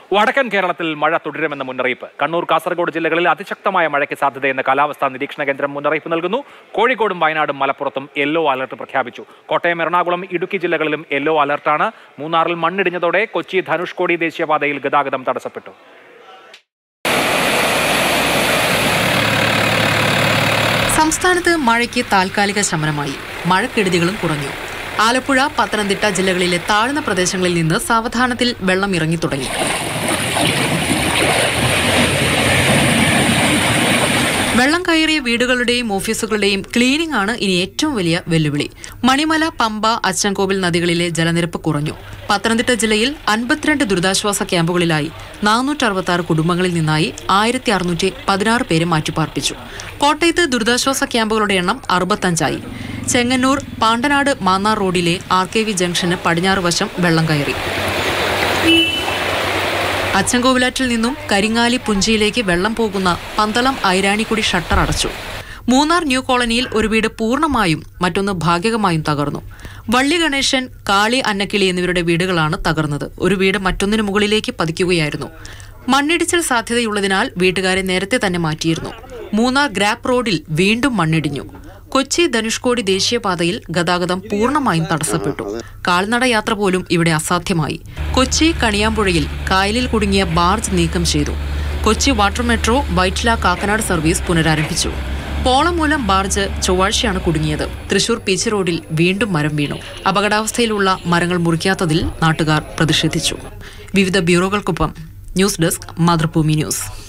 വടക്കൻ കേരളത്തിൽ മഴ തുടരുമെന്ന മുന്നറിയിപ്പ് കണ്ണൂർ കാസർഗോഡ് ജില്ലകളിൽ അതിശക്തമായ മഴയ്ക്ക് സാധ്യതയെന്ന് കാലാവസ്ഥാ നിരീക്ഷണ കേന്ദ്രം മുന്നറിയിപ്പ് നൽകുന്നു കോഴിക്കോടും വയനാടും മലപ്പുറത്തും യെല്ലോ അലർട്ട് പ്രഖ്യാപിച്ചു കോട്ടയം എറണാകുളം ഇടുക്കി ജില്ലകളിലും യെല്ലോ അലർട്ടാണ് മൂന്നാറിൽ മണ്ണിടിഞ്ഞതോടെ കൊച്ചി ധനുഷ്കോടി ദേശീയപാതയിൽ ഗതാഗതം തടസ്സപ്പെട്ടു സംസ്ഥാനത്ത് മഴയ്ക്ക് താൽക്കാലിക ശമനമായി മഴക്കെടുതികളും കുറഞ്ഞു ആലപ്പുഴ പത്തനംതിട്ട ജില്ലകളിലെ താഴ്ന്ന പ്രദേശങ്ങളിൽ നിന്ന് സാവധാനത്തിൽ വെള്ളം ഇറങ്ങി തുടങ്ങി വെള്ളം കയറിയ വീടുകളുടെയും ഓഫീസുകളുടെയും ക്ലീനിംഗ് ആണ് ഇനി ഏറ്റവും വലിയ വെല്ലുവിളി മണിമല പമ്പ അച്ചൻകോവിൽ നദികളിലെ ജലനിരപ്പ് കുറഞ്ഞു പത്തനംതിട്ട ജില്ലയിൽ അൻപത്തിരണ്ട് ദുരിതാശ്വാസ ക്യാമ്പുകളിലായി നാനൂറ്റി അറുപത്തി ആറ് കുടുംബങ്ങളിൽ നിന്നായി ആയിരത്തി അറുന്നൂറ്റി പതിനാറ് പേരെ മാറ്റിപ്പാർപ്പിച്ചു കോട്ടയത്ത് ദുരിതാശ്വാസ ക്യാമ്പുകളുടെ എണ്ണം അറുപത്തഞ്ചായി ചെങ്ങന്നൂർ പാണ്ടനാട് മാന്നാർ റോഡിലെ ആർ കെ വി ജംഗ്ഷന് പടിഞ്ഞാറ് വശം വെള്ളം കയറി അച്ചൻകോവിലാറ്റിൽ നിന്നും കരിങ്ങാലി പുഞ്ചിയിലേക്ക് വെള്ളം പോകുന്ന പന്തളം ഐരാണിക്കുടി ഷട്ടർ അടച്ചു മൂന്നാർ ന്യൂ കോളനിയിൽ ഒരു വീട് പൂർണ്ണമായും മറ്റൊന്ന് ഭാഗികമായും തകർന്നു വള്ളി ഗണേശൻ കാളി അന്നക്കിളി എന്നിവരുടെ വീടുകളാണ് തകർന്നത് ഒരു വീട് മറ്റൊന്നിനു മുകളിലേക്ക് പതിക്കുകയായിരുന്നു മണ്ണിടിച്ചിൽ സാധ്യതയുള്ളതിനാൽ വീട്ടുകാരെ നേരത്തെ തന്നെ മാറ്റിയിരുന്നു മൂന്നാർ ഗ്രാപ്പ് റോഡിൽ വീണ്ടും മണ്ണിടിഞ്ഞു കൊച്ചി ധനുഷ്കോടി ദേശീയപാതയിൽ ഗതാഗതം പൂർണ്ണമായും തടസ്സപ്പെട്ടു കാൽനട യാത്ര പോലും ഇവിടെ അസാധ്യമായി കൊച്ചി കണിയാമ്പുഴയിൽ കായലിൽ കുടുങ്ങിയ ബാർജ് നീക്കം ചെയ്തു Kochi water metro Vyttila Kakkanad service പുനരാരംഭിച്ചു പോളം മൂലം ബാർജ് ചൊവ്വാഴ്ചയാണ് കുടുങ്ങിയത് തൃശൂർ പീച്ച് റോഡിൽ വീണ്ടും മരം വീണു അപകടാവസ്ഥയിലുള്ള മരങ്ങൾ മുറിക്കാത്തതിൽ നാട്ടുകാർ പ്രതിഷേധിച്ചു വിവിധ ബ്യൂറോകൾക്കൊപ്പം ന്യൂസ് ഡെസ്ക് മാതൃഭൂമി ന്യൂസ്